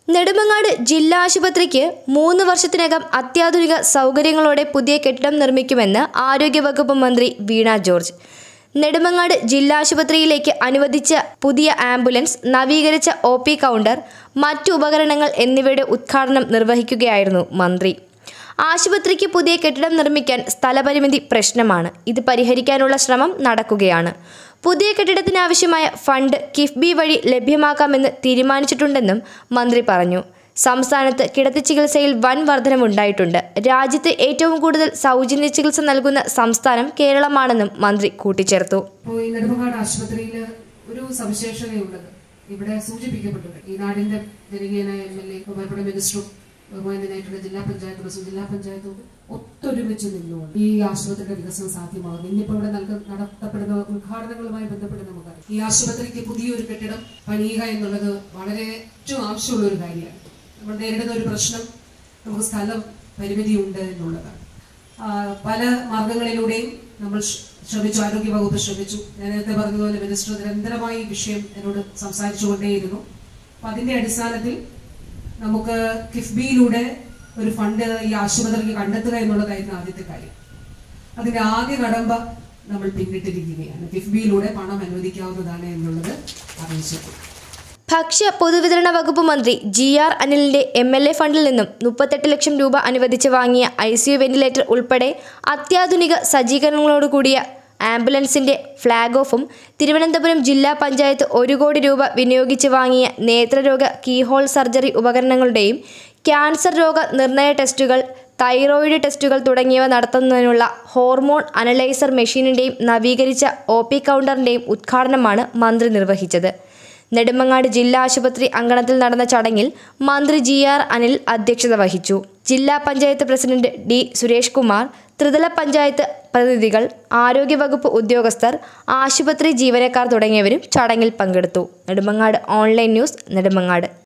നെടുമങ്ങാട് ജില്ലാ ആശുപത്രിക്ക് മൂന്ന് വർഷത്തിനകം അത്യാധുനിക സൗകര്യങ്ങളോടെ പുതിയ കെട്ടിടം നിർമ്മിക്കുമെന്ന് ആരോഗ്യവകുപ്പ് മന്ത്രി വീണ ജോർജ് നെടുമങ്ങാട് ജില്ലാ ആശുപത്രിയിലേക്ക് അനുവദിച്ച പുതിയ ആംബുലൻസ് നവീകരിച്ച ഒ പി കൗണ്ടർ മറ്റു ഉപകരണങ്ങൾ എന്നിവയുടെ ഉദ്ഘാടനം നിർവഹിക്കുകയായിരുന്നു മന്ത്രി ആശുപത്രിക്ക് പുതിയ കെട്ടിടം നിർമ്മിക്കാൻ സ്ഥലപരിമിതി പ്രശ്നമാണ് ഇത് പരിഹരിക്കാനുള്ള ശ്രമം നടക്കുകയാണ് പുതിയ കെട്ടിടത്തിനാവശ്യമായ ഫണ്ട് കിഫ്ബി വഴി ലഭ്യമാക്കാമെന്ന് തീരുമാനിച്ചിട്ടുണ്ടെന്നും മന്ത്രി പറഞ്ഞു സംസ്ഥാനത്ത് കിടത്തി ചികിത്സയിൽ വൻ വർധനവുണ്ടായിട്ടുണ്ട് രാജ്യത്ത് ഏറ്റവും കൂടുതൽ സൗജന്യ ചികിത്സ നൽകുന്ന സംസ്ഥാനം കേരളമാണെന്നും മന്ത്രി കൂട്ടിച്ചേർത്തു ഇപ്പോൾ ഈ നെടുമങ്ങാട് ആശുപത്രിയിൽ ഒരു സവിശേഷതയുള്ളത് ഇവിടെ സൂചിപ്പിക്കപ്പെട്ടത് ഈ നാടിന്റെ ജനകീയനായ എം എൽ എ ബഹുമാനപ്പെട്ട മിനിസ്റ്ററും ബഹുമാനായിട്ടുള്ള ജില്ലാ പഞ്ചായത്ത് പ്രസിഡന്റ് ജില്ലാ പഞ്ചായത്തും ഒത്തൊരുമിച്ച് നിന്നുകൊണ്ട് ഈ ആശുപത്രിയുടെ വികസനം സാധ്യമാകും ഇന്നിപ്പോൾ ഇവിടെ നൽക നടത്തപ്പെടുന്ന ഉദ്ഘാടനങ്ങളുമായി ബന്ധപ്പെട്ട് നമുക്കറിയാം ഈ ആശുപത്രിക്ക് പുതിയൊരു കെട്ടിടം പണിയുക എന്നുള്ളത് വളരെ ഏറ്റവും ആവശ്യമുള്ള ഒരു കാര്യമാണ് നമ്മൾ നേരിടുന്ന ഒരു പ്രശ്നം നമുക്ക് സ്ഥലം പരിമിതിയുണ്ട് എന്നുള്ളതാണ് ആ, പല മാർഗങ്ങളിലൂടെയും നമ്മൾ ശ്ര- ശ്രമിച്ചു ആരോഗ്യ വകുപ്പ് ശ്രമിച്ചു ഞാൻ നേരത്തെ പറഞ്ഞതുപോലെ മിനിസ്റ്റർ നിരന്തരമായി ഈ വിഷയം എന്നോട് സംസാരിച്ചുകൊണ്ടേയിരുന്നു അപ്പൊ അതിന്റെ അടിസ്ഥാനത്തിൽ നമുക്ക് കിഫ്ബിയിലൂടെ ഒരു ഫണ്ട് ഈ ആശുപത്രിക്ക് കണ്ടെത്തുക എന്നുള്ളതായിരുന്നു ആദ്യത്തെ കാര്യം അതിന്റെ ആദ്യ കടമ്പ നമ്മൾ പിന്നിട്ടിരിക്കുകയാണ് കിഫ്ബിയിലൂടെ പണം അനുവദിക്കാവുന്നതാണ് എന്നുള്ളത് അറിയിച്ചിട്ടുണ്ട് ഭക്ഷ്യ പൊതുവിതരണ വകുപ്പ് മന്ത്രി ജി ആർ അനിലിന്റെ എം എൽ എ ഫണ്ടിൽ നിന്നും മുപ്പത്തെട്ട് ലക്ഷം രൂപ അനുവദിച്ച് വാങ്ങിയ ഐ സി യു വെന്റിലേറ്റർ ഉൾപ്പെടെ അത്യാധുനിക സജ്ജീകരണങ്ങളോടുകൂടിയ ആംബുലൻസിന്റെ ഫ്ളാഗ് ഓഫും തിരുവനന്തപുരം ജില്ലാ പഞ്ചായത്ത് ഒരു കോടി രൂപ വിനിയോഗിച്ച് വാങ്ങിയ നേത്രരോഗ കീഹോൾ സർജറി ഉപകരണങ്ങളുടെയും ക്യാൻസർ രോഗ നിർണയ ടെസ്റ്റുകൾ തൈറോയിഡ് ടെസ്റ്റുകൾ തുടങ്ങിയവ നടത്തുന്നതിനുള്ള ഹോർമോൺ അനലൈസർ മെഷീനിന്റെയും നവീകരിച്ച ഒ പി കൗണ്ടറിന്റെയും ഉദ്ഘാടനമാണ് മന്ത്രി നിർവഹിച്ചത് നെടുമങ്ങാട് ജില്ലാ ആശുപത്രി അങ്കണത്തിൽ നടന്ന ചടങ്ങിൽ മന്ത്രി ജി ആർ അനിൽ അധ്യക്ഷത വഹിച്ചു ജില്ലാ പഞ്ചായത്ത് പ്രസിഡന്റ് ഡി സുരേഷ് കുമാർ ത്രിതല പഞ്ചായത്ത് പ്രതിനിധികൾ ആരോഗ്യവകുപ്പ് ഉദ്യോഗസ്ഥർ ആശുപത്രി ജീവനക്കാർ തുടങ്ങിയവരും ചടങ്ങിൽ പങ്കെടുത്തു നെടുമങ്ങാട് ഓൺലൈൻ ന്യൂസ് നെടുമങ്ങാട്